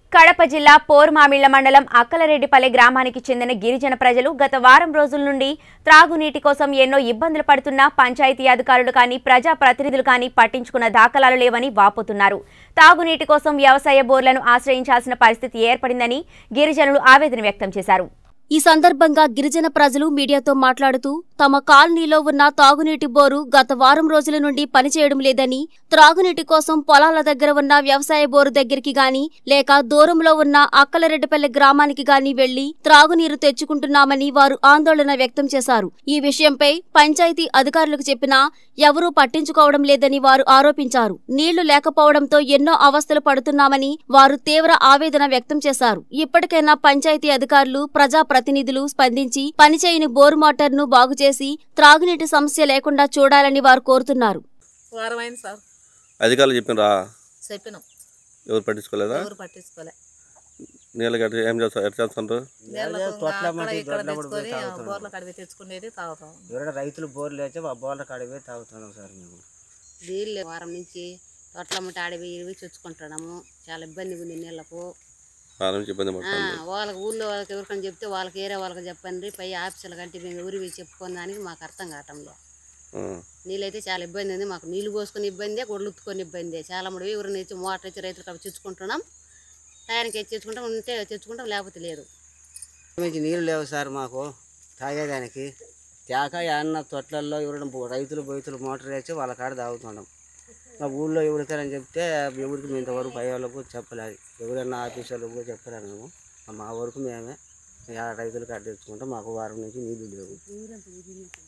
కడప జిల్లా పోర్మామిళ్ల మండలం అక్కలరెడ్డిపల్లె గ్రామానికి చెందిన గిరిజన ప్రజలు గత వారం రోజుల నుండి త్రాగునీటి కోసం ఎన్నో ఇబ్బందులు పడుతున్నా పంచాయతీ అధికారులు కానీ ప్రజా ప్రతినిధులు కానీ పట్టించుకున్న దాఖలాలు లేవని వాపోతున్నారు తాగునీటి కోసం వ్యవసాయ బోర్లను ఆశ్రయించాల్సిన పరిస్థితి ఏర్పడిందని గిరిజనులు ఆవేదన వ్యక్తం చేశారు ఈ సందర్భంగా గిరిజన ప్రజలు మీడియాతో మాట్లాడుతూ తమ కాలనీలో ఉన్న తాగునీటి బోరు గత వారం రోజుల నుండి పనిచేయడం లేదని త్రాగునీటి కోసం పొలాల దగ్గర ఉన్న వ్యవసాయ బోరు దగ్గరికి గాని లేక దూరంలో ఉన్న అక్కలరెడ్డిపల్లె గ్రామానికి గాని వెళ్లి త్రాగునీరు తెచ్చుకుంటున్నామని వారు ఆందోళన వ్యక్తం చేశారు ఈ విషయంపై పంచాయతీ అధికారులకు చెప్పినా ఎవరూ పట్టించుకోవడం లేదని వారు ఆరోపించారు నీళ్లు లేకపోవడంతో ఎన్నో అవస్థలు పడుతున్నామని వారు తీవ్ర ఆవేదన వ్యక్తం చేశారు ఇప్పటికైనా పంచాయతీ అధికారులు ప్రజా ప్రతినిధులు స్పందించి పనిచేయని బోరు మోటార్ను బాగు చేసి త్రాగునీటి సమస్య లేకుండా చూడాలని వారు కోరుతున్నారు వారం అయింది సార్ అధికారులు చెప్పినరా చెప్పినాం ఎవరు పట్టించుకోలేదా ఎవరు పట్టించుకోలే నీళ్ళకి ఎట్లా ఏం చేస్తారు ఎట్లా చేస్తుండ్రు నీళ్ళకు తోటల అక్కడ మట్టి, ఇక్కడ దొడ్ల మట్టి తెచ్చుకొని తాగుతున్నాం. బోర్ల కడిగి తెచ్చుకునేది తాగుతాం ఎవరైనా రైతులు బోర్లు వేస్తే ఆ బోర్ల కాడిపోయి తాగుతున్నాం సార్ మేము నీళ్ళు వారం నుంచి తోటల ముట్ట ఆడిపోయి ఇవి తెచ్చుకుంటున్నాము చాలా ఇబ్బందిగా ఉంది నీళ్ళకు ఆ నుంచి ఇబ్బంది ఆ, పడుతుంది వాళ్ళకి ఊళ్ళో వాళ్ళకి ఎవరికైనా చెప్తే వాళ్ళకి ఏరే వాళ్ళకి చెప్పండి పై ఆఫీసుల కంటే మేము ఎవరు చెప్పుకునే దానికి మాకు అర్థం కావటంలో ఆ, నీళ్ళైతే చాలా ఇబ్బంది ఉంది మాకు నీళ్ళు పోసుకొని ఇబ్బందే గొడ్లు ఉత్తుకొని ఇబ్బంది చాలా మంది ఎవరిని ఇచ్చి మోటార్ ఇచ్చి రైతులు కాబట్టి తెచ్చుకుంటున్నాం టయానికి వచ్చి తెచ్చుకుంటాం ఉంటే తెచ్చుకుంటాం లేకపోతే లేదు నుంచి నీళ్ళు లేవు సార్ మాకు తాగేదానికి తేక అన్న తొట్లల్లో ఎవరైనా బో- రైతులు బొయ్తులు మోటార్ వేసి వాళ్ళ కాడ తాగుతున్నాం మా ఊళ్ళో ఎవరికైనా చెప్తే ఎవరికి మేము ఇంతవరకు పై వాళ్ళకు చెప్పలేదు ఎవరైనా ఆఫీస్ వాళ్ళకు చెప్పలేదు మేము మా వరకు మేమే ఆ రైతుల కాడ తెచ్చుకుంటాం మాకు వారం నుంచి నీళ్ళు లేవు